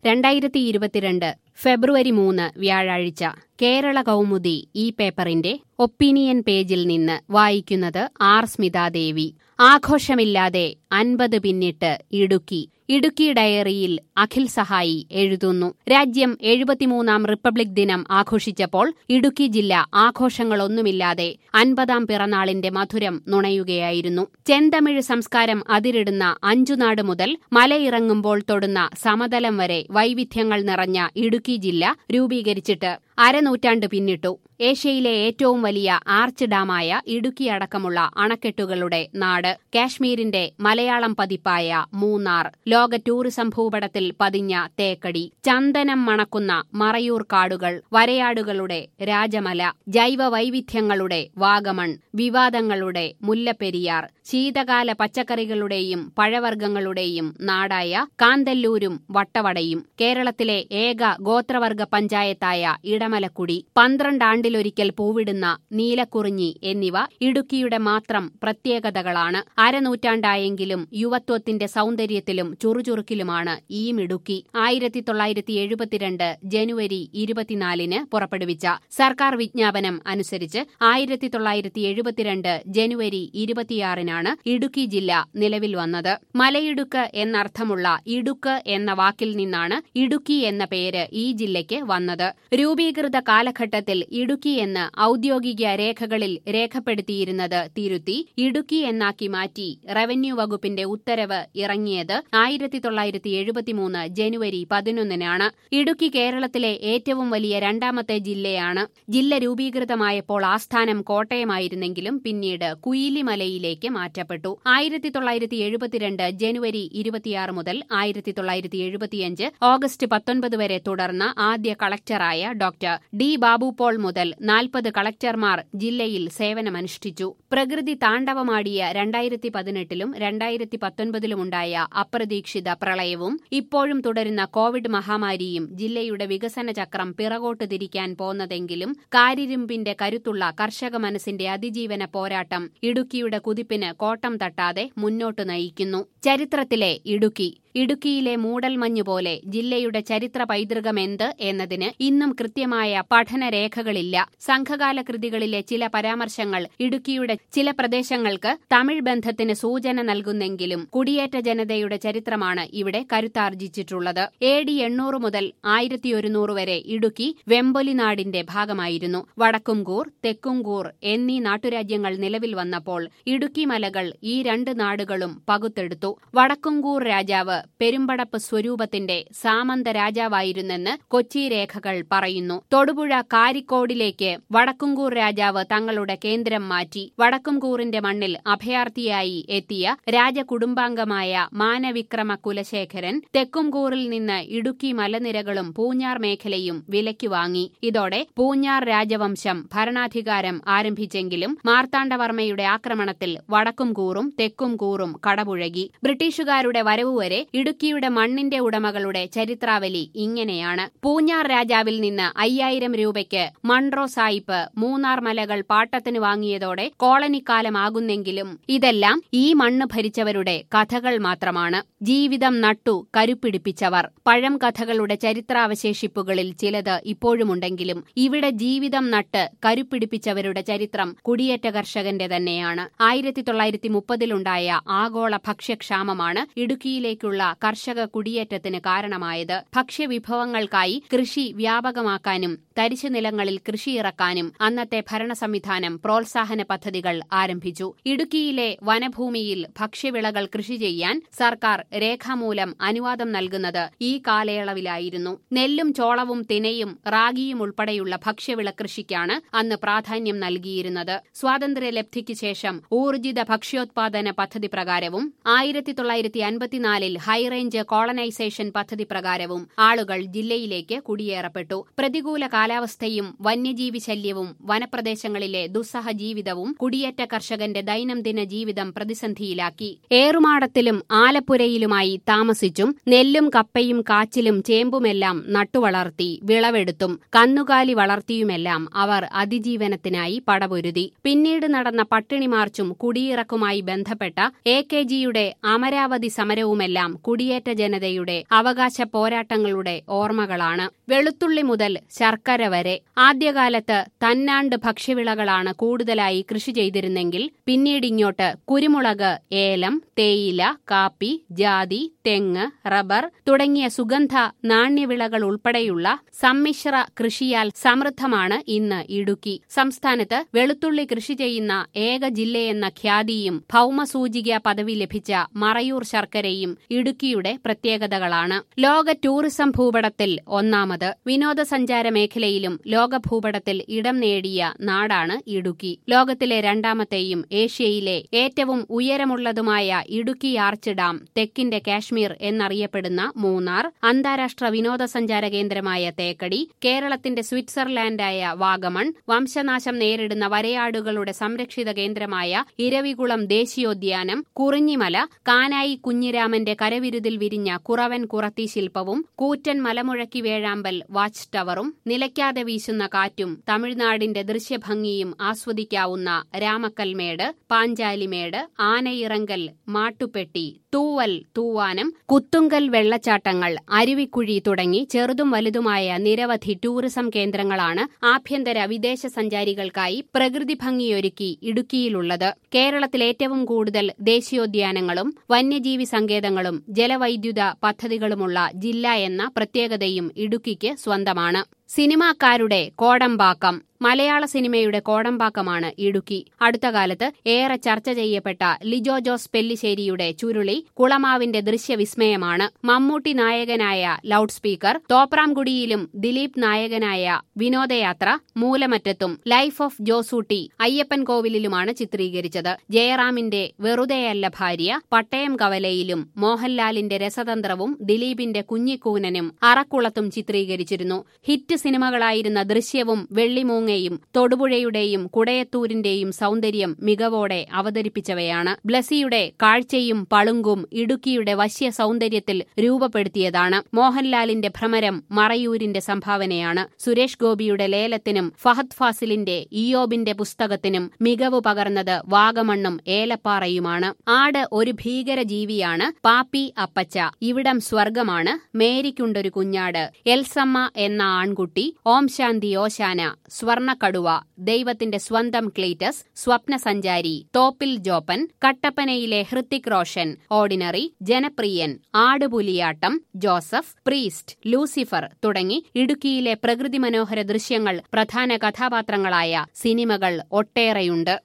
രണ്ടായിരത്തി ഇരുപത്തിരണ്ട് ഫെബ്രുവരി മൂന്ന് വ്യാഴാഴ്ച കേരള കൗമുദി ഈ പേപ്പറിന്റെ ഒപ്പീനിയൻ പേജിൽ നിന്ന് വായിക്കുന്നത് ആർ സ്മിതാദേവി ആഘോഷമില്ലാതെ അൻപത് പിന്നിട്ട് ഇടുക്കി ഇടുക്കി ഡയറിയിൽ അഖിൽ സഹായി എഴുതുന്നു രാജ്യം എഴുപത്തിമൂന്നാം റിപ്പബ്ലിക് ദിനം ആഘോഷിച്ചപ്പോൾ ഇടുക്കി ജില്ല ആഘോഷങ്ങളൊന്നുമില്ലാതെ അൻപതാം പിറന്നാളിന്റെ മധുരം നുണയുകയായിരുന്നു ചെന്തമിഴ് സംസ്കാരം അതിരിടുന്ന അഞ്ചുനാട് മുതൽ മലയിറങ്ങുമ്പോൾ തൊടുന്ന സമതലം വരെ വൈവിധ്യങ്ങൾ നിറഞ്ഞ ഇടുക്കി ജില്ല രൂപീകരിച്ചിട്ട് അരനൂറ്റാണ്ട് പിന്നിട്ടു ഏഷ്യയിലെ ഏറ്റവും വലിയ ആർച്ച് ഡാമായ ഇടുക്കി അടക്കമുള്ള അണക്കെട്ടുകളുടെ നാട് കാശ്മീരിന്റെ മലയാളം പതിപ്പായ മൂന്നാർ ലോക ടൂറിസം ഭൂപടത്തിൽ പതിഞ്ഞ തേക്കടി ചന്ദനം മണക്കുന്ന മറയൂർ കാടുകൾ വരയാടുകളുടെ രാജമല ജൈവ വൈവിധ്യങ്ങളുടെ വാഗമൺ വിവാദങ്ങളുടെ മുല്ലപ്പെരിയാർ ശീതകാല പച്ചക്കറികളുടെയും പഴവർഗ്ഗങ്ങളുടെയും നാടായ കാന്തല്ലൂരും വട്ടവടയും കേരളത്തിലെ ഏക ഗോത്രവർഗ പഞ്ചായത്തായ ഇടമലക്കുടി പന്ത്രണ്ടാണ്ടിലൊരിക്കൽ പൂവിടുന്ന നീലക്കുറിഞ്ഞി എന്നിവ ഇടുക്കിയുടെ മാത്രം പ്രത്യേകതകളാണ് അരനൂറ്റാണ്ടായെങ്കിലും യുവത്വത്തിന്റെ സൗന്ദര്യത്തിലും ചുറുചുറുക്കിലുമാണ് ഈ മിടുക്കി ആയിരത്തി തൊള്ളായിരത്തി എഴുപത്തിരണ്ട് ജനുവരി ഇരുപത്തിനാലിന് പുറപ്പെടുവിച്ച സർക്കാർ വിജ്ഞാപനം അനുസരിച്ച് ആയിരത്തി തൊള്ളായിരത്തി എഴുപത്തിരണ്ട് ജനുവരി ഇരുപത്തിയാറിനാണ് ഇടുക്കി ജില്ല നിലവിൽ വന്നത് മലയിടുക്ക് എന്നർത്ഥമുള്ള ഇടുക്ക് എന്ന വാക്കിൽ നിന്നാണ് ഇടുക്കി എന്ന പേര് ഈ ജില്ലയ്ക്ക് വന്നത് രൂപീകൃത കാലഘട്ടത്തിൽ ഇടുക്കി എന്ന് ഔദ്യോഗിക രേഖകളിൽ രേഖപ്പെടുത്തിയിരുന്നത് തിരുത്തി ഇടുക്കി എന്നാക്കി മാറ്റി റവന്യൂ വകുപ്പിന്റെ ഉത്തരവ് ഇറങ്ങിയത് ആയിരത്തി തൊള്ളായിരത്തി എഴുപത്തിമൂന്ന് ജനുവരി പതിനൊന്നിനാണ് ഇടുക്കി കേരളത്തിലെ ഏറ്റവും വലിയ രണ്ടാമത്തെ ജില്ലയാണ് ജില്ല രൂപീകൃതമായപ്പോൾ ആസ്ഥാനം കോട്ടയമായിരുന്നെങ്കിലും പിന്നീട് കുയിലിമലയിലേക്ക് മാറ്റപ്പെട്ടു ആയിരത്തി തൊള്ളായിരത്തി എഴുപത്തിരണ്ട് ജനുവരി ഇരുപത്തിയാറ് മുതൽ ആയിരത്തി തൊള്ളായിരത്തി എഴുപത്തിയഞ്ച് ഓഗസ്റ്റ് പത്തൊൻപത് വരെ തുടർന്ന ആദ്യ കളക്ടറായ ഡോക്ടർ ഡി ബാബു പോൾ മുതൽ നാൽപ്പത് കളക്ടർമാർ ജില്ലയിൽ സേവനമനുഷ്ഠിച്ചു പ്രകൃതി താണ്ഡവമാടിയ രണ്ടായിരത്തി പതിനെട്ടിലും രണ്ടായിരത്തി പത്തൊൻപതിലുമുണ്ടായ അപ്രതീക്ഷിത പ്രളയവും ഇപ്പോഴും തുടരുന്ന കോവിഡ് മഹാമാരിയും ജില്ലയുടെ വികസന ചക്രം പിറകോട്ട് തിരിക്കാൻ പോന്നതെങ്കിലും കാരിരുമ്പിന്റെ കരുത്തുള്ള കർഷക മനസ്സിന്റെ അതിജീവന പോരാട്ടം ഇടുക്കിയുടെ കുതിപ്പിന് കോട്ടം തട്ടാതെ മുന്നോട്ട് നയിക്കുന്നു ചരിത്രത്തിലെ ഇടുക്കി ഇടുക്കിയിലെ മൂടൽമഞ്ഞ് പോലെ ജില്ലയുടെ ചരിത്ര പൈതൃകമെന്ത് എന്നതിന് ഇന്നും കൃത്യമായ പഠനരേഖകളില്ല സംഘകാല കൃതികളിലെ ചില പരാമർശങ്ങൾ ഇടുക്കിയുടെ ചില പ്രദേശങ്ങൾക്ക് തമിഴ് ബന്ധത്തിന് സൂചന നൽകുന്നെങ്കിലും കുടിയേറ്റ ജനതയുടെ ചരിത്രമാണ് ഇവിടെ കരുത്താർജിച്ചിട്ടുള്ളത് എ ഡി എണ്ണൂറ് മുതൽ ആയിരത്തി ഒരുന്നൂറ് വരെ ഇടുക്കി വെമ്പൊലി നാടിന്റെ ഭാഗമായിരുന്നു വടക്കുംകൂർ തെക്കുംകൂർ എന്നീ നാട്ടുരാജ്യങ്ങൾ നിലവിൽ വന്നപ്പോൾ ഇടുക്കി മലകൾ ഈ രണ്ട് നാടുകളും പകുത്തെടുത്തു വടക്കുംകൂർ രാജാവ് പെരുമ്പടപ്പ് സ്വരൂപത്തിന്റെ സാമന്ത രാജാവായിരുന്നെന്ന് കൊച്ചി രേഖകൾ പറയുന്നു തൊടുപുഴ കാരിക്കോടിലേക്ക് വടക്കുംകൂർ രാജാവ് തങ്ങളുടെ കേന്ദ്രം മാറ്റി വടക്കുംകൂറിന്റെ മണ്ണിൽ അഭയാർത്ഥിയായി എത്തിയ രാജകുടുംബാംഗമായ മാനവിക്രമ കുലശേഖരൻ തെക്കുംകൂറിൽ നിന്ന് ഇടുക്കി മലനിരകളും പൂഞ്ഞാർ മേഖലയും വിലയ്ക്ക് വാങ്ങി ഇതോടെ പൂഞ്ഞാർ രാജവംശം ഭരണാധികാരം ആരംഭിച്ചെങ്കിലും മാർത്താണ്ഡവർമ്മയുടെ ആക്രമണത്തിൽ വടക്കുംകൂറും തെക്കുംകൂറും കടപുഴകി ബ്രിട്ടീഷുകാരുടെ വരവുവരെ ഇടുക്കിയുടെ മണ്ണിന്റെ ഉടമകളുടെ ചരിത്രാവലി ഇങ്ങനെയാണ് പൂഞ്ഞാർ രാജാവിൽ നിന്ന് അയ്യായിരം രൂപയ്ക്ക് മൺട്രോ സായിപ്പ് മൂന്നാർ മലകൾ പാട്ടത്തിന് വാങ്ങിയതോടെ കോളനിക്കാലമാകുന്നെങ്കിലും ഇതെല്ലാം ഈ മണ്ണ് ഭരിച്ചവരുടെ കഥകൾ മാത്രമാണ് ജീവിതം നട്ടു കരുപ്പിടിപ്പിച്ചവർ പഴം കഥകളുടെ ചരിത്രാവശേഷിപ്പുകളിൽ ചിലത് ഇപ്പോഴുമുണ്ടെങ്കിലും ഇവിടെ ജീവിതം നട്ട് കരുപ്പിടിപ്പിച്ചവരുടെ ചരിത്രം കുടിയേറ്റ കർഷകന്റെ തന്നെയാണ് ആയിരത്തി തൊള്ളായിരത്തി മുപ്പതിലുണ്ടായ ആഗോള ഭക്ഷ്യക്ഷാമമാണ് ഇടുക്കിയിലേക്കുള്ള കർഷക കുടിയേറ്റത്തിന് കാരണമായത് ഭക്ഷ്യവിഭവങ്ങൾക്കായി കൃഷി വ്യാപകമാക്കാനും തരിശു നിലങ്ങളിൽ കൃഷിയിറക്കാനും അന്നത്തെ ഭരണ സംവിധാനം പ്രോത്സാഹന പദ്ധതികൾ ആരംഭിച്ചു ഇടുക്കിയിലെ വനഭൂമിയിൽ ഭക്ഷ്യവിളകൾ കൃഷി ചെയ്യാൻ സർക്കാർ രേഖാമൂലം അനുവാദം നൽകുന്നത് ഈ കാലയളവിലായിരുന്നു നെല്ലും ചോളവും തിനയും റാഗിയും ഉൾപ്പെടെയുള്ള ഭക്ഷ്യവിള കൃഷിക്കാണ് അന്ന് പ്രാധാന്യം നൽകിയിരുന്നത് സ്വാതന്ത്ര്യലബ്ധിക്ക് ശേഷം ഊർജിത ഭക്ഷ്യോത്പാദന പദ്ധതി പ്രകാരവും ആയിരത്തി തൊള്ളായിരത്തി അൻപത്തിനാലിൽ ഹൈറേഞ്ച് കോളനൈസേഷൻ പദ്ധതി പ്രകാരവും ആളുകൾ ജില്ലയിലേക്ക് കുടിയേറപ്പെട്ടു പ്രതികൂല കാലാവസ്ഥയും വന്യജീവി ശല്യവും വനപ്രദേശങ്ങളിലെ ദുസ്സഹ ജീവിതവും കുടിയേറ്റ കർഷകന്റെ ദൈനംദിന ജീവിതം പ്രതിസന്ധിയിലാക്കി ഏറുമാടത്തിലും ആലപ്പുരയിലുമായി താമസിച്ചും നെല്ലും കപ്പയും കാച്ചിലും ചേമ്പുമെല്ലാം നട്ടുവളർത്തി വിളവെടുത്തും കന്നുകാലി വളർത്തിയുമെല്ലാം അവർ അതിജീവനത്തിനായി പടപൊരുതി പിന്നീട് നടന്ന പട്ടിണി മാർച്ചും കുടിയിറക്കുമായി ബന്ധപ്പെട്ട എ കെ ജിയുടെ അമരാവതി സമരവുമെല്ലാം കുടിയേറ്റ ജനതയുടെ അവകാശ പോരാട്ടങ്ങളുടെ ഓർമ്മകളാണ് വെളുത്തുള്ളി മുതൽ ശർക്കര വരെ ആദ്യകാലത്ത് തന്നാണ്ട് ഭക്ഷ്യവിളകളാണ് കൂടുതലായി കൃഷി ചെയ്തിരുന്നെങ്കിൽ പിന്നീടിങ്ങോട്ട് കുരുമുളക് ഏലം തേയില കാപ്പി ജാതി തെങ്ങ് റബ്ബർ തുടങ്ങിയ സുഗന്ധ നാണ്യവിളകൾ ഉൾപ്പെടെയുള്ള സമ്മിശ്ര കൃഷിയാൽ സമൃദ്ധമാണ് ഇന്ന് ഇടുക്കി സംസ്ഥാനത്ത് വെളുത്തുള്ളി കൃഷി ചെയ്യുന്ന ഏക ജില്ലയെന്ന ഖ്യാതിയും ഭൗമസൂചിക പദവി ലഭിച്ച മറയൂർ ശർക്കരയും ഇടുക്കിയുടെ പ്രത്യേകതകളാണ് ലോക ടൂറിസം ഭൂപടത്തിൽ ഒന്നാമത് വിനോദസഞ്ചാര മേഖലയിലും ലോക ഭൂപടത്തിൽ ഇടം നേടിയ നാടാണ് ഇടുക്കി ലോകത്തിലെ രണ്ടാമത്തെയും ഏഷ്യയിലെ ഏറ്റവും ഉയരമുള്ളതുമായ ഇടുക്കി ആർച്ച് ഡാം തെക്കിന്റെ കാശ്മീർ എന്നറിയപ്പെടുന്ന മൂന്നാർ അന്താരാഷ്ട്ര വിനോദസഞ്ചാര കേന്ദ്രമായ തേക്കടി കേരളത്തിന്റെ സ്വിറ്റ്സർലാൻഡായ വാഗമൺ വംശനാശം നേരിടുന്ന വരയാടുകളുടെ സംരക്ഷിത കേന്ദ്രമായ ഇരവികുളം ദേശീയോദ്യാനം കുറിഞ്ഞിമല കാനായി കുഞ്ഞിരാമന്റെ കരവിരുതിൽ വിരിഞ്ഞ കുറവൻ കുറത്തി ശില്പവും കൂറ്റൻ മലമുഴക്കി വേഴാമ്പൽ വാച്ച് ടവറും നിലയ്ക്കാതെ വീശുന്ന കാറ്റും തമിഴ്നാടിന്റെ ദൃശ്യഭംഗിയും ആസ്വദിക്കാവുന്ന രാമക്കൽമേട് പാഞ്ചാലിമേട് ആനയിറങ്കൽ മാട്ടുപെട്ടി തൂവൽ തൂവാനം കുത്തുങ്കൽ വെള്ളച്ചാട്ടങ്ങൾ അരുവിക്കുഴി തുടങ്ങി ചെറുതും വലുതുമായ നിരവധി ടൂറിസം കേന്ദ്രങ്ങളാണ് ആഭ്യന്തര വിദേശ സഞ്ചാരികൾക്കായി പ്രകൃതി ഭംഗിയൊരുക്കി ഇടുക്കിയിലുള്ളത് കേരളത്തിൽ ഏറ്റവും കൂടുതൽ ദേശീയോദ്യാനങ്ങളും വന്യജീവി സങ്കേതങ്ങളും ജലവൈദ്യുത പദ്ധതികളുമുള്ള ജില്ല എന്ന പ്രത്യേകതയും ഇടുക്കിക്ക് സ്വന്തമാണ് സിനിമാക്കാരുടെ കോടമ്പാക്കം മലയാള സിനിമയുടെ കോടമ്പാക്കമാണ് ഇടുക്കി അടുത്ത കാലത്ത് ഏറെ ചർച്ച ചെയ്യപ്പെട്ട ലിജോ ജോസ് പെല്ലിശ്ശേരിയുടെ ചുരുളി കുളമാവിന്റെ ദൃശ്യവിസ്മയമാണ് മമ്മൂട്ടി നായകനായ ലൗഡ് സ്പീക്കർ തോപ്രാംകുടിയിലും ദിലീപ് നായകനായ വിനോദയാത്ര മൂലമറ്റത്തും ലൈഫ് ഓഫ് ജോസൂട്ടി അയ്യപ്പൻ കോവിലിലുമാണ് ചിത്രീകരിച്ചത് ജയറാമിന്റെ വെറുതെയല്ല ഭാര്യ പട്ടയം കവലയിലും മോഹൻലാലിന്റെ രസതന്ത്രവും ദിലീപിന്റെ കുഞ്ഞിക്കൂനനും അറക്കുളത്തും ചിത്രീകരിച്ചിരുന്നു ഹിറ്റ് സിനിമകളായിരുന്ന ദൃശ്യവും വെള്ളിമൂങ്ങയും തൊടുപുഴയുടെയും കുടയത്തൂരിന്റെയും സൗന്ദര്യം മികവോടെ അവതരിപ്പിച്ചവയാണ് ബ്ലസിയുടെ കാഴ്ചയും പളുങ്കും ഇടുക്കിയുടെ വശ്യ സൗന്ദര്യത്തിൽ രൂപപ്പെടുത്തിയതാണ് മോഹൻലാലിന്റെ ഭ്രമരം മറയൂരിന്റെ സംഭാവനയാണ് സുരേഷ് ഗോപിയുടെ ലേലത്തിനും ഫഹദ് ഫാസിലിന്റെ ഇയോബിന്റെ പുസ്തകത്തിനും മികവ് പകർന്നത് വാഗമണ്ണും ഏലപ്പാറയുമാണ് ആട് ഒരു ഭീകര ജീവിയാണ് പാപ്പി അപ്പച്ച ഇവിടം സ്വർഗമാണ് മേരിക്കുണ്ടൊരു കുഞ്ഞാട് എൽസമ്മ എന്ന ആൺകുട്ടി ഓം ശാന്തി ഓശാന സ്വർണക്കടുവ ദൈവത്തിന്റെ സ്വന്തം ക്ലീറ്റസ് സ്വപ്നസഞ്ചാരി തോപ്പിൽ ജോപ്പൻ കട്ടപ്പനയിലെ Hrithik Roshan ordinary Janapriyan Aadupuliyattam Joseph priest Lucifer തുടങ്ങി ഇടുക്കിയിലെ പ്രകൃതി മനോഹര ദൃശ്യങ്ങൾ പ്രധാന കഥാപാത്രങ്ങളായ സിനിമകൾ ഒട്ടേറെയുണ്ട്